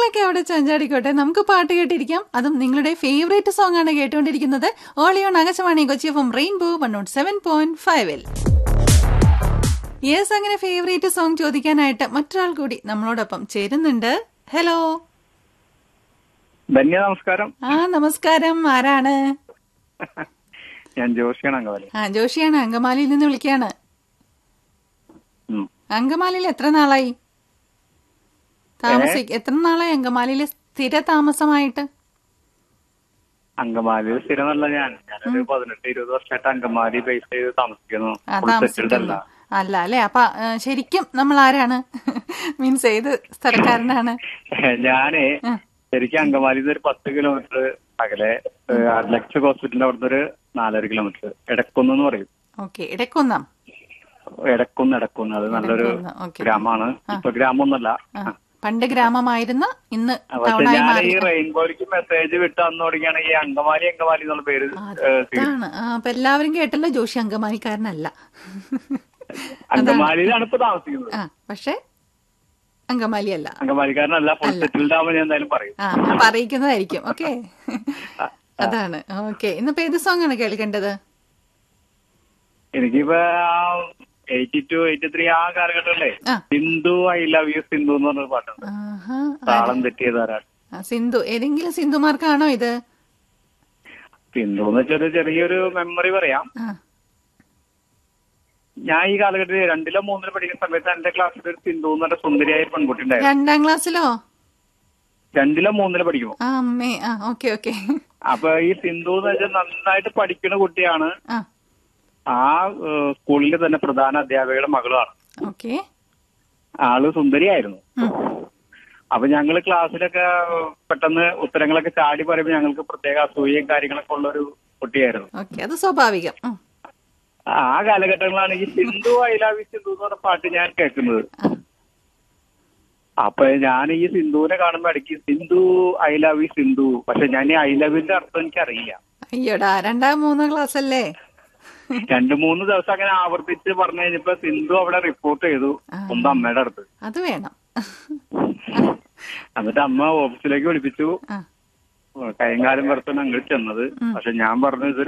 മക്കളൊക്കെ അവിടെ ചഞ്ചാടിക്കോട്ടെ നമുക്ക് പാട്ട് കേട്ടിരിക്കാം അതും നിങ്ങളുടെ ഫേവറേറ്റ് സോങ് ആണ് കേട്ടുകൊണ്ടിരിക്കുന്നത് ഓളിയോൺ Akashvani Kochi F rainbow one naught seven point ഫൈവിൽ യെസ് അങ്ങനെ ഫേവറേറ്റ് സോങ് ചോദിക്കാനായിട്ട് മറ്റൊരാൾ കൂടി നമ്മളോടൊപ്പം ചേരുന്നുണ്ട് ഹലോ ധന്യ നമസ്കാരം ആ നമസ്കാരം ആരാണ് ഞാൻ ജോഷിയാണ് അങ്കവാലി ആ ജോഷിയാണ് അങ്കമാലിയിൽ നിന്ന് വിളിക്കാണ് ഉം. അങ്കമാലിയിൽ എത്ര നാളായി താമസി എത്ര നാളായി അങ്കമാലിയിൽ സ്ഥിര താമസമായിട്ട് അങ്കമാലി സ്ഥിരമല്ല ഞാൻ ഞാനൊരു പതിനെട്ട് ഇരുപത് വർഷമായിട്ട് അങ്കമാലി ബേസ് ചെയ്ത് താമസിക്കുന്നു ആ Full settled അല്ല താമസിക്കുന്നു അല്ല അല്ലെ അപ്പൊ ആ, ശരിക്കും നമ്മൾ ആരാണ് മീൻസ് ഏത് സ്ഥലക്കാരനാണ് ഞാന് ആ. ശരിക്കും അങ്കമാലിന്ന് ഒരു പത്ത് കിലോമീറ്റർ അകലെ ലക്ഷ ഹോസ്പിറ്റലിന്റെ അവിടുന്ന് ഒരു നാലര കിലോമീറ്റർ എടക്കുന്ന് എന്ന് പറയും ഓക്കെ ഇടക്കൊന്നാം എടക്കുന്ന് എടക്കുന്ന് അത് നല്ലൊരു എടക്കുന്ന്, okay. ഗ്രാമമാണ് ഇപ്പൊ ഗ്രാമമൊന്നുമല്ല ആ, പണ്ട് ഗ്രാമമായിരുന്ന ഇന്ന് പക്ഷെ ടൗണായി ഞാൻ മാറി ഈ റെയിൻബോയ്ക്ക് മെസ്സേജ് വിട്ട് അന്ന് തുടങ്ങിയാണ് ഈ അങ്കമാലി അങ്കമാലി എന്നുള്ള പേര് ഏഹ്, സ്വീകരിച്ചത്. അതാണ് ആ, അപ്പൊ എല്ലാവരും കേട്ടല്ലോ ജോഷി അങ്കമാലിക്കാരനല്ല അങ്കമാലിയിലാണ് ഇപ്പൊ താമസിക്കുന്നത് ആ പക്ഷെ അങ്കമാലി അല്ല അങ്കമാലിക്കാരനല്ല ഫുൾ സെറ്റിൽഡ് ആവുമ്പോൾ ഞാൻ എന്തായാലും പറയും ആ അപ്പൊ അറിയിക്കുന്നതായിരിക്കും ഓക്കെ അതാണ് ഓക്കെ ഇന്നിപ്പോ ഏത് സോങ് ആണ് കേൾക്കേണ്ടത് എനിക്കിപ്പോ എയ്റ്റി ടു എയ്റ്റി ത്രീ ആ കാലഘട്ടമല്ലേ ആ. Sindhu I love you Sindhu എന്ന് പറഞ്ഞൊരു പാട്ടുണ്ട് ആഹാ. താളം തെറ്റിയത് ആരാണ് ആ, സിന്ധു ഏതെങ്കിലും സിന്ധുമാർക്കാണോ ഇത് സിന്ധു എന്ന് വെച്ചൊരു ചെറിയൊരു മെമ്മറി പറയാം ആ ഞാൻ ഈ കാലഘട്ടത്തിൽ രണ്ടിലോ മൂന്നിലോ പഠിക്കുന്ന സമയത്ത് എന്റെ ക്ലാസ്സിൽ ഒരു സിന്ധു എന്ന് പറഞ്ഞ സുന്ദരിയായ ഒരു പെൺകുട്ടി ഉണ്ടായിരുന്നു രണ്ടാം ക്ലാസ്സിലോ രണ്ടിലോ മൂന്നിലോ പഠിക്കുമോ ആ അമ്മേ ആ ഓക്കെ ഓക്കെ അപ്പൊ ഈ സിന്ധു എന്ന് വെച്ചാൽ നന്നായിട്ട് പഠിക്കുന്ന കുട്ടിയാണ് ആ ആ ഏഹ്, സ്കൂളിലെ തന്നെ പ്രധാന അധ്യാപികയുടെ മകളുമാണ് ഓക്കെ ആള് സുന്ദരിയായിരുന്നു അപ്പൊ ഞങ്ങള് ക്ലാസ്സിലൊക്കെ പെട്ടെന്ന് ഉത്തരങ്ങളൊക്കെ ചാടി പറയുമ്പോൾ ഞങ്ങൾക്ക് പ്രത്യേക അസൂയയും കാര്യങ്ങളൊക്കെ ഉള്ള ഒരു കുട്ടിയായിരുന്നു ഓക്കെ അത് സ്വാഭാവികം ഉം. ആ കാലഘട്ടങ്ങളാണ് ഈ Sindhu I love you Sindhu എന്ന് പറഞ്ഞ പാട്ട് ഞാൻ കേൾക്കുന്നത് ആ. അപ്പൊ ഞാൻ ഈ സിന്ധുവിനെ കാണുമ്പോ ഇടയ്ക്ക് Sindhu I love you Sindhu പക്ഷെ ഞാൻ ഈ ഐ ലവിന്റെ അർത്ഥം എനിക്ക് അറിയില്ല അയ്യോടാ രണ്ടാം മൂന്നാം ക്ലാസ് അല്ലേ രണ്ടു മൂന്ന് ദിവസം അങ്ങനെ ആവർത്തിച്ച് പറഞ്ഞു കഴിഞ്ഞപ്പോ സിന്ധു അവിടെ റിപ്പോർട്ട് ചെയ്തു സ്വന്തം അമ്മയുടെ അടുത്ത് അത് വേണം എന്നിട്ട് അമ്മ ഓഫീസിലേക്ക് വിളിപ്പിച്ചു ആ കൈകാലം വറുത്താണ് അങ്ങോട്ട് ചെന്നത് പക്ഷെ ഞാൻ പറഞ്ഞു ഇത്